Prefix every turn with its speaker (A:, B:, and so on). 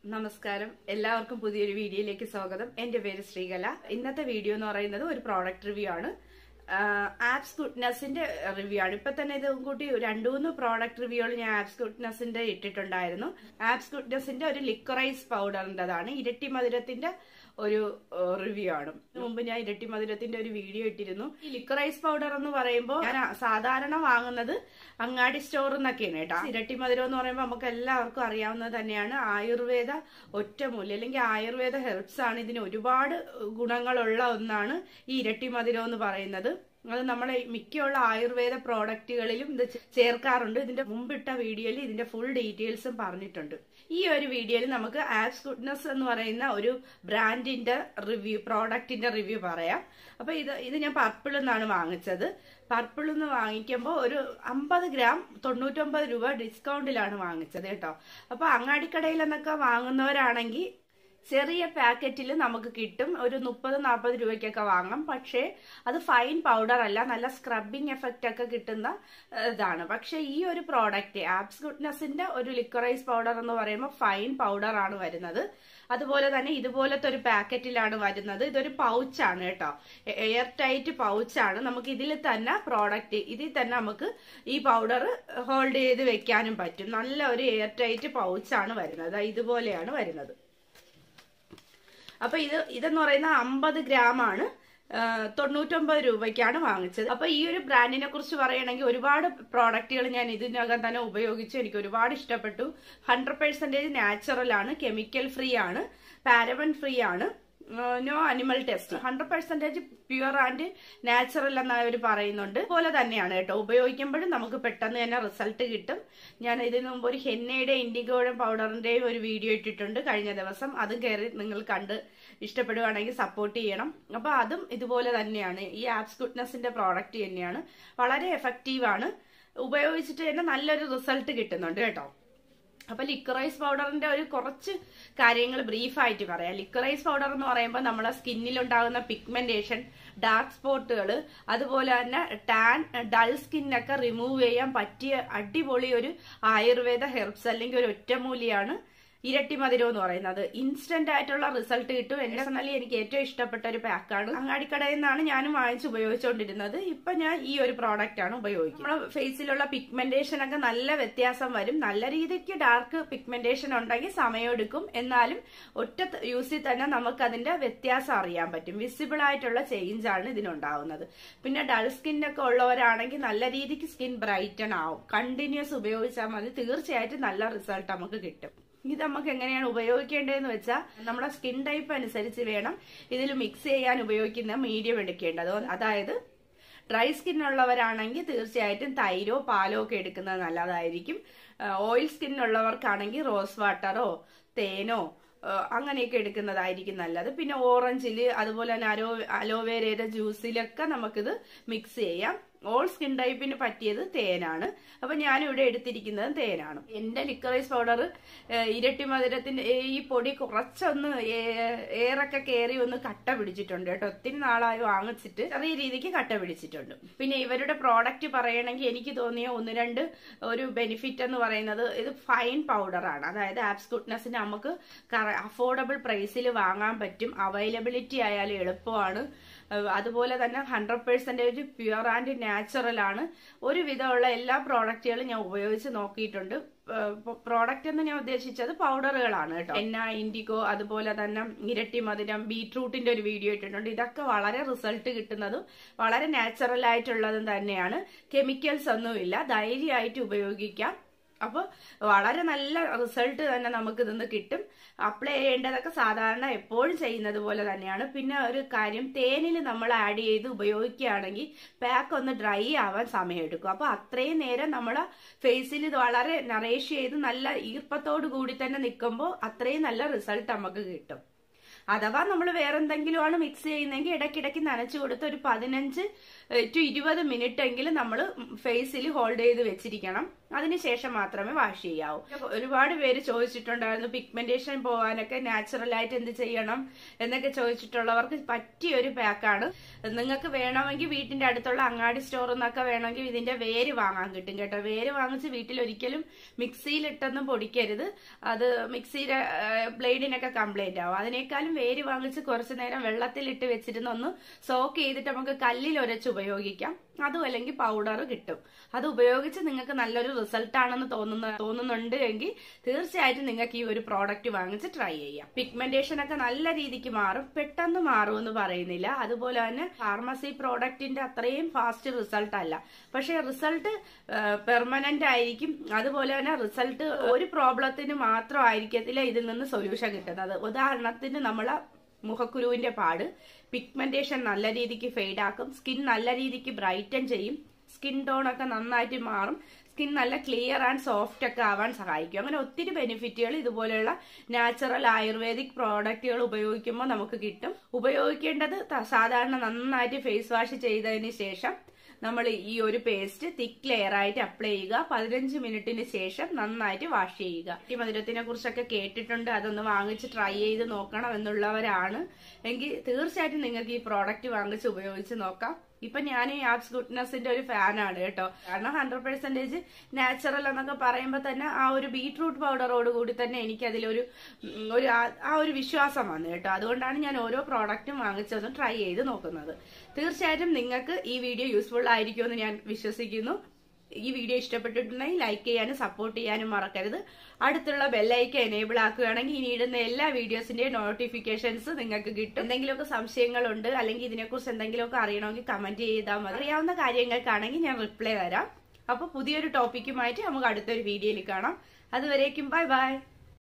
A: നമസ്കാരം എല്ലാവർക്കും പുതിയൊരു വീഡിയോയിലേക്ക് സ്വാഗതം എന്റെ പേര് ശ്രീകല ഇന്നത്തെ വീഡിയോ എന്ന് പറയുന്നത് ഒരു പ്രോഡക്റ്റ് റിവ്യൂ ആണ് ആപ്സ് ഗുഡ്നസിന്റെ റിവ്യൂ ആണ് ഇപ്പൊ തന്നെ ഇത് കൂട്ടി രണ്ടു മൂന്ന് പ്രോഡക്റ്റ് റിവ്യൂകൾ ഞാൻ ആപ്സ് ഗുഡ്നസിന്റെ ഇട്ടിട്ടുണ്ടായിരുന്നു ആപ്സ് ഗുഡ്നസിന്റെ ഒരു ലിക്വറൈസ് പൗഡറിന്റേതാണ് ഇരട്ടി മധുരത്തിന്റെ ഒരു റിവ്യൂ ആണ് മുമ്പ് ഞാൻ ഇരട്ടി മധുരത്തിന്റെ ഒരു വീഡിയോ ഇട്ടിരുന്നു ഈ ലിക്വറൈസ് പൗഡർ എന്ന് പറയുമ്പോൾ ഞാൻ സാധാരണ വാങ്ങുന്നത് അങ്ങാടി സ്റ്റോറിൽ നിന്നൊക്കെയാണ് കേട്ടോ ഇരട്ടി മധുരം എന്ന് പറയുമ്പോൾ നമുക്ക് എല്ലാവർക്കും അറിയാവുന്നത് തന്നെയാണ് ആയുർവേദ ഒറ്റമൂല്യം അല്ലെങ്കിൽ ആയുർവേദ ഹെർബ്സ് ആണ് ഇതിന് ഒരുപാട് ഗുണങ്ങളുള്ള ഒന്നാണ് ഈ ഇരട്ടി മധുരം എന്ന് പറയുന്നത് അത് നമ്മളെ മിക്കുള്ള ആയുർവേദ പ്രോഡക്റ്റുകളിലും ഇത് ചേർക്കാറുണ്ട് ഇതിന്റെ മുമ്പിട്ട വീഡിയോയിൽ ഇതിന്റെ ഫുൾ ഡീറ്റെയിൽസും പറഞ്ഞിട്ടുണ്ട് ഈ ഒരു വീഡിയോയിൽ നമുക്ക് ആപ്സ് ഗുഡ്നസ് എന്ന് പറയുന്ന ഒരു ബ്രാൻഡിന്റെ റിവ്യൂ പ്രോഡക്റ്റിന്റെ റിവ്യൂ പറയാം അപ്പൊ ഇത് ഇത് ഞാൻ പർപ്പിൾ നിന്നാണ് വാങ്ങിച്ചത് പർപ്പിൾ നിന്ന് വാങ്ങിക്കുമ്പോൾ ഒരു അമ്പത് ഗ്രാം തൊണ്ണൂറ്റൊമ്പത് രൂപ ഡിസ്കൗണ്ടിലാണ് വാങ്ങിച്ചത് കേട്ടോ അപ്പൊ അങ്ങാടിക്കടയിൽ നിന്നൊക്കെ വാങ്ങുന്നവരാണെങ്കിൽ ചെറിയ പാക്കറ്റിൽ നമുക്ക് കിട്ടും ഒരു മുപ്പത് നാൽപ്പത് രൂപയ്ക്കൊക്കെ വാങ്ങാം പക്ഷേ അത് ഫൈൻ പൗഡർ അല്ല നല്ല സ്ക്രബിങ് എഫക്റ്റ് ഒക്കെ കിട്ടുന്ന ഇതാണ് പക്ഷെ ഈ ഒരു പ്രോഡക്റ്റ് ആപ്സ് ഗുഡ്നസിന്റെ ഒരു ലിക്വറൈസ് പൗഡർ എന്ന് പറയുമ്പോൾ ഫൈൻ പൗഡർ ആണ് വരുന്നത് അതുപോലെ തന്നെ ഇതുപോലത്തെ ഒരു പാക്കറ്റിലാണ് വരുന്നത് ഇതൊരു പൗച്ചാണ് കേട്ടോ എയർ ടൈറ്റ് പൗച്ചാണ് നമുക്ക് ഇതിൽ തന്നെ പ്രോഡക്റ്റ് ഇതിൽ തന്നെ നമുക്ക് ഈ പൗഡർ ഹോൾഡ് ചെയ്ത് വെക്കാനും പറ്റും നല്ല ഒരു എയർ ടൈറ്റ് പൗച്ചാണ് വരുന്നത് ഇതുപോലെയാണ് വരുന്നത് അപ്പൊ ഇത് ഇതെന്ന് പറയുന്ന അമ്പത് ഗ്രാം ആണ് തൊണ്ണൂറ്റൊമ്പത് രൂപയ്ക്കാണ് വാങ്ങിച്ചത് അപ്പൊ ഈ ഒരു ബ്രാൻഡിനെ കുറിച്ച് പറയുകയാണെങ്കിൽ ഒരുപാട് പ്രോഡക്റ്റുകൾ ഞാൻ ഇതിനകം തന്നെ ഉപയോഗിച്ചു എനിക്ക് ഒരുപാട് ഇഷ്ടപ്പെട്ടു ഹൺഡ്രഡ് പെർസെന്റേജ് നാച്ചുറൽ ആണ് കെമിക്കൽ ഫ്രീ ആണ് പാരബൺ ഫ്രീ ആണ് no animal test hundred percentage pure and natural എന്ന് അവർ പറയുന്നുണ്ട് പോലെ തന്നെയാണ് കേട്ടോ ഉപയോഗിക്കുമ്പോഴും നമുക്ക് പെട്ടെന്ന് തന്നെ റിസൾട്ട് കിട്ടും ഞാൻ ഇതിനു മുമ്പ് ഒരു ഹെന്നയുടെ ഇൻഡിഗോയുടെ പൗഡറിന്റെയും ഒരു വീഡിയോ ഇട്ടിട്ടുണ്ട് കഴിഞ്ഞ ദിവസം അതും കയറി നിങ്ങൾ കണ്ട് ഇഷ്ടപ്പെടുകയാണെങ്കിൽ സപ്പോർട്ട് ചെയ്യണം അപ്പൊ അതും ഇതുപോലെ തന്നെയാണ് ഈ ആപ്സ് ഗുഡ്നസിന്റെ പ്രോഡക്റ്റ് തന്നെയാണ് വളരെ എഫക്റ്റീവ് ആണ് ഉപയോഗിച്ചിട്ട് തന്നെ നല്ലൊരു റിസൾട്ട് കിട്ടുന്നുണ്ട് കേട്ടോ അപ്പൊ ലിക്വറൈസ് പൗഡറിന്റെ ഒരു കുറച്ച് കാര്യങ്ങൾ ബ്രീഫായിട്ട് പറയാം ലിക്വറൈസ് പൗഡർ എന്ന് പറയുമ്പോൾ നമ്മളെ സ്കിന്നിൽ ഉണ്ടാകുന്ന പിഗ്മെന്റേഷൻ ഡാർക്ക് സ്പോട്ടുകൾ അതുപോലെ തന്നെ ടാൻ ഡൾ സ്കിന്നൊക്കെ റിമൂവ് ചെയ്യാൻ പറ്റിയ അടിപൊളി ഒരു ആയുർവേദ ഹെർബ്സ് അല്ലെങ്കിൽ ഒരു ഒറ്റമൂലിയാണ് ഇരട്ടി മധുരം എന്ന് പറയുന്നത് ഇൻസ്റ്റന്റ് ആയിട്ടുള്ള റിസൾട്ട് കിട്ടും എന്റെ പേഴ്സണലി എനിക്ക് ഏറ്റവും ഇഷ്ടപ്പെട്ട ഒരു പാക്കാണ് അങ്ങാടിക്കടയിൽ നിന്നാണ് ഞാനും വാങ്ങിച്ച് ഉപയോഗിച്ചുകൊണ്ടിരുന്നത് ഇപ്പൊ ഞാൻ ഈ ഒരു പ്രോഡക്റ്റ് ആണ് ഉപയോഗിക്കുന്നത് നമ്മുടെ ഫേസിലുള്ള പിഗ്മെന്റേഷൻ ഒക്കെ നല്ല വ്യത്യാസം വരും നല്ല രീതിക്ക് ഡാർക്ക് പിഗ്മെന്റേഷൻ ഉണ്ടെങ്കിൽ സമയമെടുക്കും എന്നാലും ഒറ്റ യൂസിൽ തന്നെ നമുക്ക് അതിന്റെ വ്യത്യാസം അറിയാൻ പറ്റും വിസിബിൾ ആയിട്ടുള്ള ചേഞ്ച് ആണ് ഇതിനുണ്ടാവുന്നത് പിന്നെ ഡൾ സ്കിന്നൊക്കെ ഉള്ളവരാണെങ്കിൽ നല്ല രീതിക്ക് സ്കിൻ ബ്രൈറ്റൺ ആവും കണ്ടിന്യൂസ് ഉപയോഗിച്ചാൽ മതി തീർച്ചയായിട്ടും നല്ല റിസൾട്ട് നമുക്ക് കിട്ടും ഇത് നമുക്ക് എങ്ങനെയാണ് ഉപയോഗിക്കേണ്ടതെന്ന് വെച്ചാൽ നമ്മുടെ സ്കിൻ ടൈപ്പ് അനുസരിച്ച് വേണം ഇതിൽ മിക്സ് ചെയ്യാൻ ഉപയോഗിക്കുന്ന മീഡിയം എടുക്കേണ്ടത് അതായത് ഡ്രൈ സ്കിൻ ഉള്ളവരാണെങ്കിൽ തീർച്ചയായിട്ടും തൈരോ പാലോ ഒക്കെ എടുക്കുന്നത് നല്ലതായിരിക്കും ഓയിൽ സ്കിൻ ഉള്ളവർക്കാണെങ്കിൽ റോസ് വാട്ടറോ തേനോ അങ്ങനെയൊക്കെ എടുക്കുന്നതായിരിക്കും നല്ലത് പിന്നെ ഓറഞ്ചിൽ അതുപോലെ തന്നെ അലോ അലോവേരയുടെ ജ്യൂസിലൊക്കെ നമുക്കിത് മിക്സ് ചെയ്യാം ഓൾ സ്കിൻ ടൈപ്പിന് പറ്റിയത് തേനാണ് അപ്പൊ ഞാനിവിടെ എടുത്തിരിക്കുന്നത് തേനാണ് എന്റെ ലിക്വറൈസ് പൗഡർ ഇരട്ടി മധുരത്തിന്റെ ഈ പൊടി കുറച്ചൊന്ന് ഏറൊക്കെ കയറി ഒന്ന് കട്ട പിടിച്ചിട്ടുണ്ട് കേട്ടോ ഒത്തിരി നാളായി വാങ്ങിച്ചിട്ട് ചെറിയ രീതിക്ക് കട്ട പിടിച്ചിട്ടുണ്ട് പിന്നെ ഇവരുടെ പ്രോഡക്റ്റ് പറയണമെങ്കിൽ എനിക്ക് തോന്നിയ ഒന്ന് രണ്ട് ഒരു ബെനിഫിറ്റ് എന്ന് പറയുന്നത് ഇത് ഫൈൻ പൗഡറാണ് അതായത് ആപ്സ് ഗുഡ്നസിന് നമുക്ക് അഫോർഡബിൾ പ്രൈസിൽ വാങ്ങാൻ പറ്റും അവൈലബിലിറ്റി ആയാലും എളുപ്പമാണ് അതുപോലെ തന്നെ hundred percentage pure and natural ആണ് ഒരുവിധമുള്ള എല്ലാ പ്രോഡക്റ്റുകളും ഞാൻ ഉപയോഗിച്ച് നോക്കിയിട്ടുണ്ട് പ്രോഡക്റ്റ് എന്ന് ഞാൻ ഉദ്ദേശിച്ചത് പൗഡറുകളാണ് കേട്ടോ എന്ന ഇൻഡിഗോ അതുപോലെ തന്നെ ഇരട്ടി മധുരം ബീട്രൂട്ടിന്റെ ഒരു വീഡിയോ ഇട്ടിട്ടുണ്ട് ഇതൊക്കെ വളരെ റിസൾട്ട് കിട്ടുന്നതും വളരെ നാച്ചുറൽ ആയിട്ടുള്ളതും തന്നെയാണ് കെമിക്കൽസ് ഒന്നുമില്ല ധൈര്യമായിട്ട് ഉപയോഗിക്കാം അപ്പോൾ വളരെ നല്ല റിസൾട്ട് തന്നെ നമുക്ക് ഇതൊന്ന് കിട്ടും അപ്ലൈ ചെയ്യേണ്ടതൊക്കെ സാധാരണ എപ്പോഴും ചെയ്യുന്നത് പോലെ തന്നെയാണ് പിന്നെ ഒരു കാര്യം തേനിൽ നമ്മൾ ആഡ് ചെയ്ത് ഉപയോഗിക്കുകയാണെങ്കിൽ പാക്ക് ഒന്ന് ഡ്രൈ ആവാൻ സമയമെടുക്കും അപ്പോൾ അത്രയും നേരം നമ്മൾ ഫേസിൽ ഇത് വളരെ നറേഷ് ചെയ്ത് നല്ല ഈർപ്പത്തോടു കൂടി തന്നെ നിൽക്കുമ്പോൾ അത്രയും നല്ല റിസൾട്ട് നമുക്ക് കിട്ടും അഥവാ നമ്മൾ വേറെ എന്തെങ്കിലും ആണ് മിക്സ് ചെയ്യുന്നതെങ്കിൽ ഇടയ്ക്കിടയ്ക്ക് നനച്ചു കൊടുത്ത് ഒരു പതിനഞ്ച് ടു ഇരുപത് മിനിറ്റ് എങ്കിലും നമ്മൾ ഫേസിൽ ഹോൾഡ് ചെയ്ത് വെച്ചിരിക്കണം അതിനുശേഷം മാത്രമേ വാഷ് ചെയ്യാവൂ ഒരുപാട് പേര് ചോദിച്ചിട്ടുണ്ടായിരുന്നു പിഗ്മെന്റേഷൻ പോകാനൊക്കെ നാച്ചുറൽ ആയിട്ട് എന്ത് ചെയ്യണം എന്നൊക്കെ ചോദിച്ചിട്ടുള്ളവർക്ക് പറ്റിയ ഒരു പാക്കാണ് നിങ്ങൾക്ക് വേണമെങ്കിൽ വീട്ടിന്റെ അടുത്തുള്ള അങ്ങാടി സ്റ്റോറിൽ നിന്നൊക്കെ വേണമെങ്കിൽ ഇതിന്റെ വേര് വാങ്ങാൻ കിട്ടും കേട്ടോ വേര് വാങ്ങിച്ച് വീട്ടിൽ ഒരിക്കലും മിക്സിയിലിട്ടൊന്നും പൊടിക്കരുത് അത് മിക്സിയുടെ ബ്ലേഡിനൊക്കെ കംപ്ലൈന്റ് ആവും അതിനേക്കാളും വേര് വാങ്ങിച്ച് കുറച്ചു നേരം വെള്ളത്തിലിട്ട് വെച്ചിരുന്ന് ഒന്ന് സോക്ക് ചെയ്തിട്ട് നമുക്ക് കല്ലിൽ ഉരച്ച് ഉപയോഗിക്കാം അതും അല്ലെങ്കിൽ പൗഡർ കിട്ടും അത് ഉപയോഗിച്ച് നിങ്ങൾക്ക് നല്ലൊരു റിസൾട്ട് ആണെന്ന് തോന്നുന്ന തോന്നുന്നുണ്ട് എങ്കിൽ തീർച്ചയായിട്ടും നിങ്ങൾക്ക് ഈ ഒരു പ്രോഡക്റ്റ് വാങ്ങിച്ച് ട്രൈ ചെയ്യാം പിഗ്മെന്റേഷൻ ഒക്കെ നല്ല രീതിക്ക് മാറും പെട്ടെന്ന് മാറും എന്ന് പറയുന്നില്ല അതുപോലെ തന്നെ ഫാർമസി പ്രോഡക്റ്റിന്റെ അത്രയും ഫാസ്റ്റ് റിസൾട്ട് അല്ല പക്ഷെ റിസൾട്ട് പെർമനന്റ് ആയിരിക്കും അതുപോലെ തന്നെ റിസൾട്ട് ഒരു പ്രോബ്ലത്തിന് മാത്രം ആയിരിക്കത്തില്ല ഇതിൽ നിന്ന് സൊല്യൂഷൻ കിട്ടുന്നത് ഉദാഹരണത്തിന് നമ്മളെ മുഖക്കുരുവിന്റെ പാട് പിഗ്മെന്റേഷൻ നല്ല രീതിക്ക് ഫെയ്ഡ് ആക്കും സ്കിൻ നല്ല രീതിക്ക് ബ്രൈറ്റൻ ചെയ്യും സ്കിൻ ടോൺ ഒക്കെ നന്നായിട്ട് മാറും സ്കിൻ നല്ല ക്ലിയർ ആൻഡ് സോഫ്റ്റ് ഒക്കെ ആവാൻ സഹായിക്കും അങ്ങനെ ഒത്തിരി ബെനിഫിറ്റുകൾ ഇതുപോലെയുള്ള നാച്ചുറൽ ആയുർവേദിക് പ്രോഡക്റ്റുകൾ ഉപയോഗിക്കുമ്പോൾ നമുക്ക് കിട്ടും ഉപയോഗിക്കേണ്ടത് സാധാരണ നന്നായിട്ട് ഫേസ് വാഷ് ചെയ്തതിന് ശേഷം നമ്മൾ ഈ ഒരു പേസ്റ്റ് തിക്ക് ലെയർ ആയിട്ട് അപ്ലൈ ചെയ്യുക പതിനഞ്ച് മിനിറ്റിന് ശേഷം നന്നായിട്ട് വാഷ് ചെയ്യുക ഈ മധുരത്തിനെ കുറിച്ചൊക്കെ കേട്ടിട്ടുണ്ട് അതൊന്ന് വാങ്ങിച്ച് ട്രൈ ചെയ്ത് നോക്കണം എന്നുള്ളവരാണ് എങ്കിൽ തീർച്ചയായിട്ടും നിങ്ങൾക്ക് ഈ പ്രോഡക്റ്റ് വാങ്ങിച്ച് ഉപയോഗിച്ച് നോക്കാം ഇപ്പൊ ഞാൻ ഈ ആപ്സ് ഗുഡ്നെസിന്റെ ഒരു ഫാനാണ് കേട്ടോ കാരണം ഹൺഡ്രഡ് പെർസെന്റേജ് നാച്ചുറൽ എന്നൊക്കെ പറയുമ്പോൾ തന്നെ ആ ഒരു ബീട്രൂട്ട് പൗഡറോട് കൂടി തന്നെ എനിക്ക് അതിലൊരു ഒരു ആ ഒരു വിശ്വാസം വന്നു കേട്ടോ അതുകൊണ്ടാണ് ഞാൻ ഓരോ പ്രോഡക്റ്റും വാങ്ങിച്ചതും ട്രൈ ചെയ്ത് നോക്കുന്നത് തീർച്ചയായിട്ടും നിങ്ങൾക്ക് ഈ വീഡിയോ യൂസ്ഫുൾ ആയിരിക്കുമെന്ന് ഞാൻ വിശ്വസിക്കുന്നു ഈ വീഡിയോ ഇഷ്ടപ്പെട്ടിട്ടുണ്ടെങ്കിൽ ലൈക്ക് ചെയ്യാനും സപ്പോർട്ട് ചെയ്യാനും മറക്കരുത് അടുത്തുള്ള ബെല്ലൈക്ക് എനേബിൾ ആക്കുകയാണെങ്കിൽ ഇനി ഇടുന്ന എല്ലാ വീഡിയോസിന്റെയും നോട്ടിഫിക്കേഷൻസ് നിങ്ങൾക്ക് കിട്ടും എന്തെങ്കിലുമൊക്കെ സംശയങ്ങളുണ്ട് അല്ലെങ്കിൽ ഇതിനെക്കുറിച്ച് എന്തെങ്കിലുമൊക്കെ അറിയണമെങ്കിൽ കമന്റ് ചെയ്താൽ മതി അറിയാവുന്ന കാര്യങ്ങൾക്കാണെങ്കിൽ ഞാൻ റിപ്ലൈ തരാം അപ്പോൾ പുതിയൊരു ടോപ്പിക്കുമായിട്ട് നമുക്ക് അടുത്തൊരു വീഡിയോയിൽ കാണാം അതുവരേക്കും ബൈ ബൈ